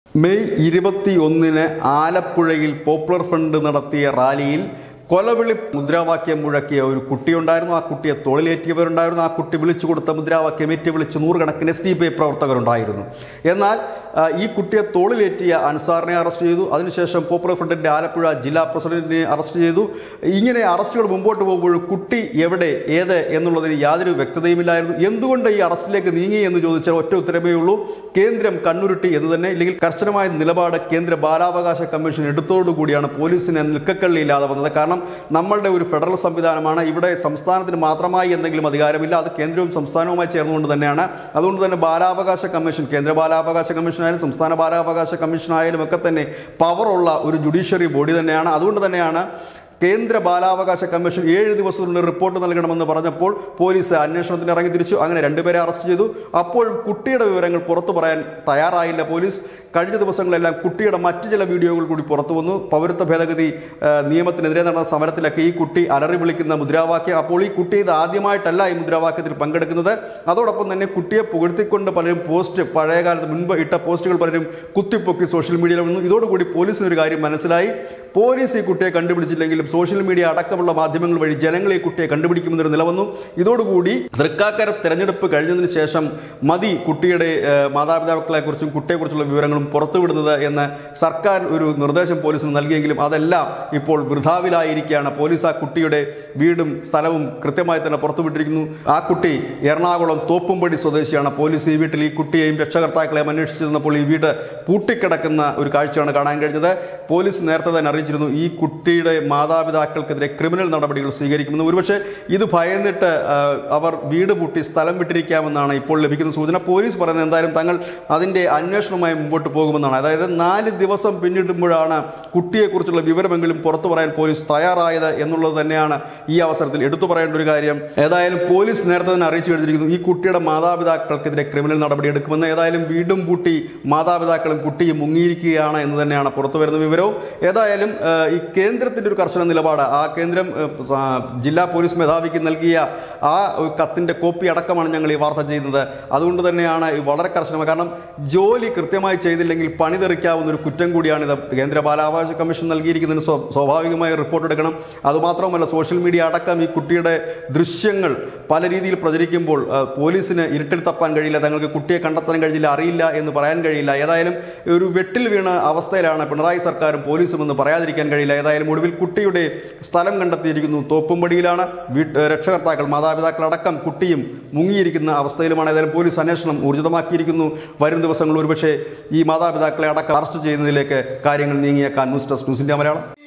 May ഇരുപത്തി ഒന്നിന് ആലപ്പുഴയിൽ പോപ്പുലർ ഫ്രണ്ട് നടത്തിയ റാലിയിൽ കൊലവിളി മുദ്രാവാക്യം മുഴക്കിയ ഒരു കുട്ടിയുണ്ടായിരുന്നു ആ കുട്ടിയെ തൊഴിലേറ്റിയവരുണ്ടായിരുന്നു ആ കുട്ടി വിളിച്ചു കൊടുത്ത മുദ്രാവാക്യം ഏറ്റി വിളിച്ച് നൂറുകണക്കിന് എസ് ഡി പി ഐ പ്രവർത്തകരുണ്ടായിരുന്നു എന്നാൽ ആ, ഈ കുട്ടിയെ തോളിലേറ്റിയ അൻസാറിനെ അറസ്റ്റ് ചെയ്തു അതിനുശേഷം പോപ്പുലർ ഫ്രണ്ടിന്റെ ആലപ്പുഴ ജില്ലാ പ്രസിഡന്റിനെ അറസ്റ്റ് ചെയ്തു ഇങ്ങനെ അറസ്റ്റുകൾ മുമ്പോട്ട് പോകുമ്പോഴും കുട്ടി എവിടെ ഏത് എന്നുള്ളതിന് യാതൊരു വ്യക്തതയുമില്ലായിരുന്നു എന്തുകൊണ്ട് ഈ അറസ്റ്റിലേക്ക് നീങ്ങി എന്ന് ചോദിച്ചാൽ ഒറ്റ ഉത്തരമേ ഉള്ളൂ കേന്ദ്രം കണ്ണുരുട്ടി എന്ന് തന്നെ ഇല്ലെങ്കിൽ കർശനമായ നിലപാട് കേന്ദ്ര ബാലാവകാശ കമ്മീഷൻ എടുത്തോടുകൂടിയാണ് പോലീസിന് നിൽക്കക്കള്ളിയില്ലാതെ വന്നത് കാരണം നമ്മളുടെ ഒരു ഫെഡറൽ സംവിധാനമാണ് ഇവിടെ സംസ്ഥാനത്തിന് മാത്രമായി എന്തെങ്കിലും അധികാരമില്ല അത് കേന്ദ്രവും സംസ്ഥാനവുമായി ചേർന്നുകൊണ്ട് തന്നെയാണ് അതുകൊണ്ട് തന്നെ ബാലാവകാശ കമ്മീഷൻ കേന്ദ്ര ബാലാവകാശ കമ്മീഷൻ ആയാലും സംസ്ഥാന ബാലാവകാശ കമ്മീഷൻ ആയാലും ഒക്കെ തന്നെ പവറുള്ള ഒരു ജുഡീഷ്യറി ബോഡി തന്നെയാണ് അതുകൊണ്ട് തന്നെയാണ് കേന്ദ്ര ബാലാവകാശ കമ്മീഷൻ ഏഴ് ദിവസത്തിനുള്ളിൽ റിപ്പോർട്ട് നൽകണമെന്ന് പറഞ്ഞപ്പോൾ പോലീസ് അന്വേഷണത്തിന് ഇറങ്ങി തിരിച്ചു അങ്ങനെ രണ്ടുപേരെ അറസ്റ്റ് ചെയ്തു അപ്പോഴും കുട്ടിയുടെ വിവരങ്ങൾ പുറത്തു പറയാൻ തയ്യാറായില്ല പോലീസ് കഴിഞ്ഞ ദിവസങ്ങളെല്ലാം കുട്ടിയുടെ മറ്റു ചില വീഡിയോകൾ കൂടി പുറത്തു വന്നു പൗരത്വ ഭേദഗതി ആ, നിയമത്തിനെതിരെ നടന്ന സമരത്തിലൊക്കെ ഈ കുട്ടി അലറി വിളിക്കുന്ന മുദ്രാവാക്യം അപ്പോൾ ഈ കുട്ടി ഇത് ആദ്യമായിട്ടല്ല ഈ മുദ്രാവാക്യത്തിൽ പങ്കെടുക്കുന്നത് അതോടൊപ്പം തന്നെ കുട്ടിയെ പുകഴ്ത്തിക്കൊണ്ട് പലരും പോസ്റ്റ് പഴയ കാലത്ത് മുൻപ് ഇട്ട പോസ്റ്റുകൾ പലരും കുത്തിപ്പൊക്കി സോഷ്യൽ മീഡിയയിൽ വന്നു ഇതോടുകൂടി പോലീസിന് ഒരു കാര്യം മനസ്സിലായി പോലീസ് ഈ കുട്ടിയെ കണ്ടുപിടിച്ചില്ലെങ്കിലും സോഷ്യൽ മീഡിയ അടക്കമുള്ള മാധ്യമങ്ങൾ വഴി ജനങ്ങൾ ഈ കുട്ടിയെ കണ്ടുപിടിക്കുമെന്നൊരു നിലവന്നു ഇതോടുകൂടി തൃക്കാക്കര തെരഞ്ഞെടുപ്പ് കഴിഞ്ഞതിന് ശേഷം മതി കുട്ടിയുടെ ഏഹ്, മാതാപിതാക്കളെക്കുറിച്ചും കുട്ടിയെക്കുറിച്ചുള്ള വിവരങ്ങളും പുറത്തുവിടുന്നത് എന്ന് സർക്കാർ ഒരു നിർദ്ദേശം പോലീസിന് നൽകിയെങ്കിലും അതെല്ലാം ഇപ്പോൾ വൃഥാവിലായിരിക്കുകയാണ് പോലീസ് ആ കുട്ടിയുടെ വീടും സ്ഥലവും കൃത്യമായി തന്നെ പുറത്തുവിട്ടിരിക്കുന്നു ആ കുട്ടി എറണാകുളം തോപ്പുംപടി സ്വദേശിയാണ് പോലീസ് ഈ വീട്ടിൽ ഈ കുട്ടിയെയും രക്ഷകർത്താക്കളെയും അന്വേഷിച്ചിരുന്നപ്പോൾ ഈ വീട് പൂട്ടിക്കിടക്കുന്ന ഒരു കാഴ്ചയാണ് കാണാൻ കഴിഞ്ഞത് പോലീസ് നേരത്തെ തന്നെ അറിയിച്ചിരുന്നു ഈ കുട്ടിയുടെ മാതാപിതാക്കൾക്കെതിരെ ക്രിമിനൽ നടപടികൾ സ്വീകരിക്കുമെന്ന് ഒരുപക്ഷെ ഇത് ഭയന്നിട്ട് ആ, അവർ വീട് പൂട്ടി സ്ഥലം വിട്ടിരിക്കാമെന്നാണ് ഇപ്പോൾ ലഭിക്കുന്ന സൂചന പോലീസ് പറയുന്നത് എന്തായാലും തങ്ങൾ അതിന്റെ അന്വേഷണവുമായി മുമ്പോട്ട് പോകുമെന്നാണ് അതായത് നാല് ദിവസം പിന്നിടുമ്പോഴാണ് കുട്ടിയെക്കുറിച്ചുള്ള വിവരമെങ്കിലും പുറത്തു പറയാൻ പോലീസ് തയ്യാറായത് എന്നുള്ളത് തന്നെയാണ് ഈ അവസരത്തിൽ എടുത്തു പറയേണ്ട ഒരു കാര്യം ഏതായാലും പോലീസ് നേരത്തെ തന്നെ അറിയിച്ചു കഴിഞ്ഞിരിക്കുന്നു ഈ കുട്ടിയുടെ മാതാപിതാക്കൾക്കെതിരെ ക്രിമിനൽ നടപടി എടുക്കുമെന്ന് ഏതായാലും വീടും പൂട്ടി മാതാപിതാക്കളും കുട്ടിയും മുങ്ങിയിരിക്കുകയാണ് എന്ന് തന്നെയാണ് പുറത്തു വരുന്ന വിവരവും ഏതായാലും ആ, ഈ കേന്ദ്രത്തിന്റെ ഒരു കർശന നിലപാട് ആ കേന്ദ്രം ആ, ആ, ജില്ലാ പോലീസ് മേധാവിക്ക് നൽകിയ ആ ഒരു കത്തിന്റെ കോപ്പി അടക്കമാണ് ഞങ്ങൾ ഈ വാർത്ത ചെയ്യുന്നത് അതുകൊണ്ട് തന്നെയാണ് ഈ വളരെ കർശനമായി കാരണം ജോലി കൃത്യമായി ചെയ്തില്ലെങ്കിൽ പണി തെറിക്കാവുന്ന ഒരു കുറ്റം കൂടിയാണ് ഇത് കേന്ദ്ര ബാലാവകാശ കമ്മീഷൻ നൽകിയിരിക്കുന്നതിന് സ്വ- സ്വാഭാവികമായി റിപ്പോർട്ട് എടുക്കണം അതുമാത്രമല്ല സോഷ്യൽ മീഡിയ അടക്കം ഈ കുട്ടിയുടെ ദൃശ്യങ്ങൾ പല രീതിയിൽ പ്രചരിക്കുമ്പോൾ ആ, പോലീസിന് ഇരുട്ടിൽ തപ്പാൻ കഴിയില്ല തങ്ങൾക്ക് കുട്ടിയെ കണ്ടെത്താൻ കഴിഞ്ഞില്ല അറിയില്ല എന്ന് പറയാൻ കഴിയില്ല ഏതായാലും ഒരു വെട്ടിൽ വീണ അവസ്ഥയിലാണ് പിണറായി സർക്കാരും പോലീസും എന്ന് പറയാതിരിക്കാൻ കഴിയില്ല ഏതായാലും ഒടുവിൽ കുട്ടിയുടെ സ്ഥലം കണ്ടെത്തിയിരിക്കുന്നു തോപ്പുംപടിയിലാണ് വീട്ട് രക്ഷകർത്താക്കൾ മാതാപിതാക്കൾ അടക്കം കുട്ടിയും മുങ്ങിയിരിക്കുന്ന അവസ്ഥയിലുമാണ് ഏതായാലും പോലീസ് അന്വേഷണം ഊർജിതമാക്കിയിരിക്കുന്നു വരും ദിവസങ്ങളിൽ ഒരുപക്ഷെ ഈ മാതാപിതാക്കളെ അടക്കം അറസ്റ്റ് ചെയ്യുന്നതിലേക്ക് കാര്യങ്ങൾ നീങ്ങിയേക്കാൻ news desk news India Malayalam